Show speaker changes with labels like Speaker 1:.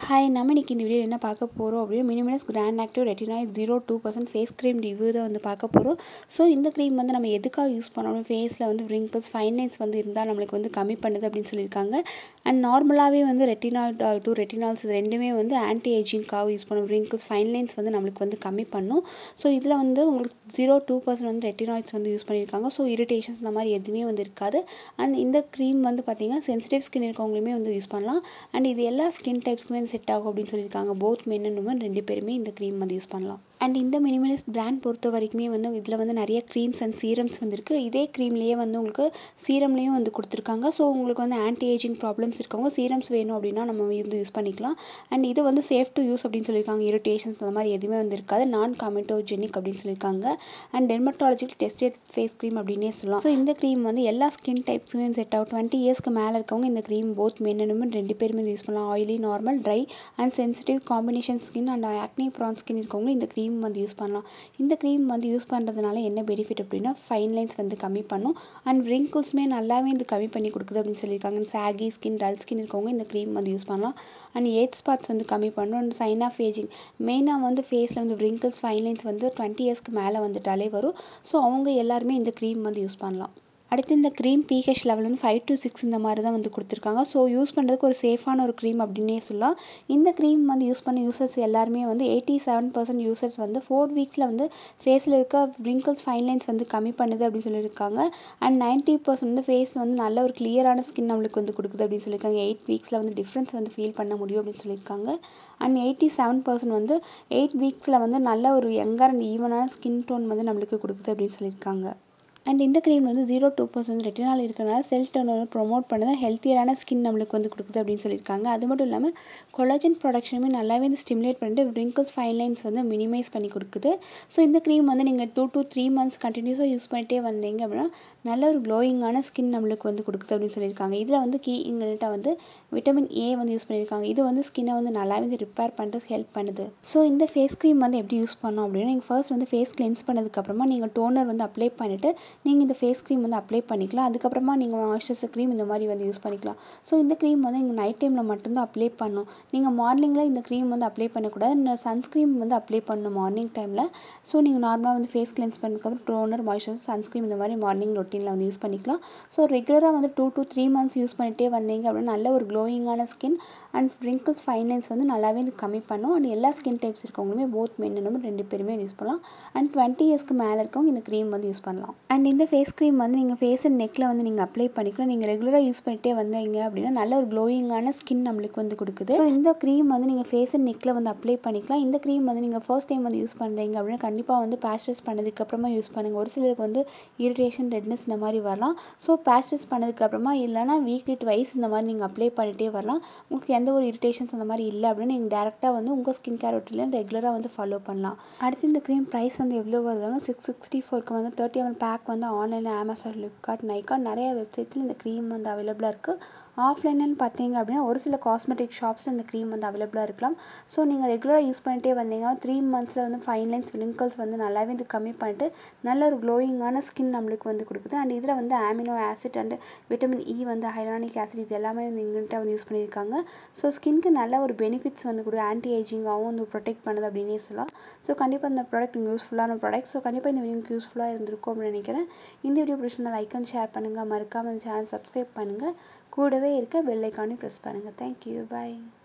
Speaker 1: hi நம்ம இன்னைக்கு இந்த வீடியோ என்ன பார்க்க போகிறோம் அப்படின்னு Minimalist granactive retinoid zero two percent face cream review தான் வந்து பார்க்க போகிறோம் ஸோ இந்த க்ரீம் வந்து நம்ம எதுக்காக யூஸ் பண்ணணும் ஃபேஸில் வந்து wrinkles ஃபைன் லைன்ஸ் வந்து இருந்தால் நம்மளுக்கு வந்து கம்மி பண்ணுது அப்படின்னு சொல்லியிருக்காங்க அண்ட் நார்மலாகவே வந்து ரெட்டினாய்ட் டு ரெட்டினால்ஸ் இது ரெண்டுமே வந்து ஆன்டி ஏஜிங்காக யூஸ் பண்ணும் wrinkles ஃபைன் லைன்ஸ் வந்து நம்மளுக்கு வந்து கம்மி பண்ணும் ஸோ இதில் வந்து உங்களுக்கு ஜீரோ டூ பர்சன்ட் வந்து ரெட்டினாய்ட்ஸ் வந்து யூஸ் பண்ணியிருக்காங்க ஸோ இரிட்டேஷன்ஸ் இந்த மாதிரி எதுவுமே வந்து இருக்காது அண்ட் இந்த க்ரீம் வந்து பார்த்திங்கன்னா சென்சிட்டிவ் ஸ்கின் இருக்கவங்களுமே வந்து யூஸ் பண்ணலாம் அண்ட் இது எல்லா ஸ்கின் டைப்ஸ்க்குமே செட் ஆகும் அப்படின்னு சொல்லியிருக்காங்க போத் மென் அண்ட் உமன் ரெண்டு பேருமே இந்த க்ரீம் வந்து யூஸ் பண்ணலாம் அண்ட் இந்த மினிமலிஸ்ட் பிராண்ட் பொறுத்த வரைக்குமே வந்து இதில் வந்து நிறைய க்ரீம்ஸ் அண்ட் சீரம்ஸ் வந்துருக்கு இதே க்ரீம்லேயே வந்து உங்களுக்கு சீரம்லேயும் வந்து கொடுத்துருக்காங்க ஸோ உங்களுக்கு வந்து ஆன்டி ஏஜிங் ப்ராப்ளம்ஸ் இருக்கவங்க சீரம்ஸ் வேணும் அப்படின்னா நம்ம வந்து யூஸ் பண்ணிக்கலாம் அண்ட் இது வந்து சேஃப் டு யூஸ் அப்படின்னு சொல்லியிருக்காங்க இரிட்டேஷன்ஸ் அந்த மாதிரி எதுவுமே வந்து இருக்காது நான் காமெட்டோஜெனிக் அப்படின்னு சொல்லியிருக்காங்க and dermatological tested face cream அப்படின்னே சொல்லலாம் ஸோ இந்த க்ரீம் வந்து எல்லா ஸ்கின் டைப்ஸுமே செட் ஆகும் டுவெண்ட்டி இயர்ஸ்க்கு மேலே இருக்கவங்க இந்த cream both men and women ரெண்டு பேருமே யூஸ் பண்ணலாம் oily normal dry and sensitive combination skin and acne prone skin இருக்கவங்க இந்த க்ரீம் வந்து யூஸ் பண்ணலாம் இந்த க்ரீம் வந்து யூஸ் பண்ணுறதுனால என்ன பெனிஃபிட் அப்படின்னா ஃபைன் லைன்ஸ் வந்து கம்மி பண்ணும் அண்ட் wrinkles-மே நல்லாவே இது கம்மி பண்ணி கொடுக்குது அப்படின்னு சொல்லியிருக்காங்க சாகி ஸ்கின் டல் ஸ்கின் இருக்கவங்க இந்த க்ரீம் வந்து யூஸ் பண்ணலாம் அண்ட் ஏஜ் ஸ்பாட்ஸ் வந்து கம்மி பண்ணும் அண்ட் சைன் ஆஃப் ஏஜிங் மெயினாக வந்து ஃபேஸில் வந்து wrinkles ஃபைன் லைன்ஸ் வந்து டுவெண்ட்டி இயர்ஸ்க்கு மேலே வந்துட்டாலே வரும் ஸோ அவங்க எல்லாருமே இந்த க்ரீம் வந்து யூஸ் பண்ணலாம் அடுத்து இந்த க்ரீம் பிஹெச் லெவல் வந்து ஃபைவ் டு சிக்ஸ் இந்த மாதிரி தான் வந்து கொடுத்துருக்காங்க ஸோ யூஸ் பண்ணுறதுக்கு ஒரு சேஃபான ஒரு க்ரீம் அப்படின்னே சொல்லலாம் இந்த க்ரீம் வந்து யூஸ் பண்ண யூசர்ஸ் எல்லாருமே வந்து எயிட்டி செவன் பர்சன்ட் யூசர்ஸ் வந்து ஃபோர் வீக்ஸில் வந்து ஃபேஸில் இருக்க wrinkles ஃபைன் லைன்ஸ் வந்து கம்மி பண்ணுது அப்படின்னு சொல்லியிருக்காங்க அண்ட் நைன்ட்டி பர்சன்ட் வந்து ஃபேஸில் வந்து நல்ல ஒரு கிளியரான ஸ்கின் நம்மளுக்கு வந்து கொடுக்குது அப்படின்னு சொல்லியிருக்காங்க எயிட் வீக்ஸில் வந்து டிஃப்ரென்ஸ் வந்து ஃபீல் பண்ண முடியும் அப்படின்னு சொல்லியிருக்காங்க அண்ட் எயிட்டி செவன் பர்சன்ட் வந்து எயிட் வீக்ஸில் வந்து நல்ல ஒரு யங்கர் அண்ட் ஈவனான ஸ்கின் டோன் வந்து நம்மளுக்கு கொடுக்குது அப்படின்னு சொல்லியிருக்காங்க அண்ட் இந்த க்ரீம் வந்து ஜீரோ டூ பர்சன்ட் ரெட்டினால் இருக்கிறனால செல் டர்ன் ப்ரொமோட் பண்ணது ஹெல்த்தியரான ஸ்கின் நம்மளுக்கு வந்து கொடுக்குது அப்படின்னு சொல்லியிருக்காங்க அது மட்டும் இல்லாமல் கொலாஜன் ப்ரொடக்ஷனுமே நல்லாவே வந்து ஸ்டிமுலேட் பண்ணிட்டு wrinkles ஃபைன் லைன்ஸ் வந்து மினிமைஸ் பண்ணி கொடுக்குது ஸோ இந்த க்ரீம் வந்து நீங்கள் டூ to த்ரீ மந்த்ஸ் கண்டினியூஸாக யூஸ் பண்ணிட்டே வந்தீங்க அப்படின்னா நல்ல ஒரு க்ளோயிங்கான ஸ்கின் நம்மளுக்கு வந்து கொடுக்குது அப்படின்னு சொல்லியிருக்காங்க இதில் வந்து கீ இன்க்ரீடியண்ட்டாக வந்து விட்டமின் ஏ வந்து யூஸ் பண்ணியிருக்காங்க இது வந்து ஸ்கின்னை வந்து நல்லாவே வந்து ரிப்பேர் பண்ணுறதுக்கு ஹெல்ப் பண்ணுது ஸோ இந்த ஃபேஸ் க்ரீம் வந்து எப்படி யூஸ் பண்ணோம் அப்படின்னா நீங்கள் ஃபர்ஸ்ட் வந்து ஃபேஸ் கிளென்ஸ் பண்ணதுக்கப்புறமா நீங்கள் டோனர் வந்து அப்ளை பண்ணிவிட்டு நீங்கள் இந்த ஃபேஸ் க்ரீம் வந்து அப்ளை பண்ணிக்கலாம் அதுக்கப்புறமா நீங்கள் மாய்ஸ்சரைசர் க்ரீம் இந்த மாதிரி வந்து யூஸ் பண்ணிக்கலாம் ஸோ இந்த க்ரீம் வந்து நீங்கள் நைட் டைமில் மட்டும்தான் அப்ளை பண்ணணும் நீங்கள் மார்னிங்கில் இந்த க்ரீம் வந்து அப்ளை பண்ணக்கூடாது இந்த சன்ஸ்க்ரீம் வந்து அப்ளை பண்ணணும் மார்னிங் டைமில் ஸோ நீங்கள் நார்மலாக வந்து ஃபேஸ் கிளென்ஸ் பண்ணதுக்கப்புறம் டோனர் மாய்ஸ்சரைசர் சன்ஸ்க்ரீம் இந்த மாதிரி மார்னிங் ரொட்டீனில் வந்து யூஸ் பண்ணிக்கலாம் ஸோ ரெகுலராக வந்து two to three months use பண்ணிகிட்டே வந்தீங்க அப்படின்னா நல்ல ஒரு க்ளோயிங்கான skin and wrinkles fine lines வந்து நல்லாவே இது கம்மி பண்ணும் அண்ட் எல்லா ஸ்கின் டைப்ஸ் இருக்கவங்களுமே போத் மென் and women ரெண்டு பேருமே யூஸ் பண்ணலாம் அண்ட் டுவெண்ட்டி இயர்ஸ்க்கு மேலே இருக்கவங்க இந்த க்ரீம் வந்து யூஸ் பண்ணலாம் அண்ட் இந்த ஃபேஸ் க்ரீம் வந்து நீங்கள் ஃபேஸ் அண்ட் நெக்கில் வந்து நீங்கள் அப்ளை பண்ணிக்கலாம் நீங்கள் ரெகுலராக யூஸ் பண்ணிட்டே வந்தீங்க அப்படின்னா நல்ல ஒரு க்ளோயிங்கான ஸ்கின் நம்மளுக்கு வந்து கொடுக்குது ஸோ இந்த க்ரீம் வந்து நீங்கள் ஃபேஸ் அண்ட் நெக்கில் வந்து அப்ளை பண்ணிக்கலாம் இந்த க்ரீம் வந்து நீங்கள் ஃபர்ஸ்ட் டைம் வந்து யூஸ் பண்ணுறீங்க அப்படின்னா கண்டிப்பாக வந்து பேஸ்டர்ஸ் பண்ணதுக்கப்புறமா யூஸ் பண்ணுங்கள் ஒரு சிலருக்கு வந்து இரிட்டேஷன் ரெட்னஸ் இந்த மாதிரி வரலாம் ஸோ பேஸ்டர்ஸ் பண்ணதுக்கப்புறமா இல்லைனா வீக்லி ட்வைஸ் இந்த மாதிரி நீங்கள் அப்ளை பண்ணிகிட்டே வரலாம் உங்களுக்கு எந்த ஒரு இரிட்டேஷன்ஸ் அந்த மாதிரி இல்லை அப்படின்னா நீங்கள் டேரெக்டாக வந்து உங்கள் ஸ்கின் கேர் ரொட்டீனில் ரெகுலராக வந்து ஃபாலோ பண்ணலாம் அடுத்து இந்த க்ரீம் ப்ரைஸ் வந்து எவ்வளோ வருதுன்னா சிக்ஸ் சிக்ஸ்டி ஃபோருக்கு வந்து தேர்ட்டி எம்எல் பேக் வந்து ஆன்லைனில் அமேசான் ஃப்ளிப்கார்ட் நைக்கா நிறைய வெப்சைட்ஸில் இந்த க்ரீம் வந்து அவைலபிளாக இருக்குது ஆஃப்லைன்னு பார்த்தீங்க அப்படின்னா ஒரு சில காஸ்மெட்டிக் ஷாப்ஸில் இந்த க்ரீம் வந்து அவைலபிளாக இருக்கலாம் ஸோ நீங்கள் ரெகுலராக யூஸ் பண்ணிட்டே வந்தீங்கன்னா த்ரீ மந்த்ஸில் வந்து ஃபைன் லைன்ஸ் wrinkles வந்து நல்லாவே இது கம்மி பண்ணிட்டு நல்ல ஒரு க்ளோயிங்கான ஸ்கின் நம்மளுக்கு வந்து கொடுக்குது அண்ட் இதில் வந்து amino acid and vitamin E வந்து ஹைலானிக் ஆசிட் இது எல்லாமே வந்து இங்கிட்ட வந்து யூஸ் பண்ணியிருக்காங்க ஸோ ஸ்கின்க்கு நல்ல ஒரு பெனிஃபிட்ஸ் வந்து கொடுக்கும் ஆன்டி ஏஜிங்காகவும் வந்து ப்ரொடெக்ட் பண்ணுது அப்படின்னே சொல்லலாம் ஸோ கண்டிப்பாக இந்த ப்ராடக்ட் யூஸ்ஃபுல்லான ப்ராடக்ட் ஸோ கண்டிப்பாக இந்த வீடியோ யூஸ்ஃபுல்லாக இருந்திருக்கும் அப்படின்னு நினைக்கிறேன் இந்த வீடியோ பிடிச்சிருந்தா லைக் அண்ட் ஷேர் பண்ணுங்கள் மறக்காமல் இந்த சேனல் சப்ஸ்கிரைப் பண்ணுங்கள் கூடவே இருக்க பெல் ஐக்கானையும் ப்ரெஸ் பண்ணுங்கள் தேங்க்யூ பாய்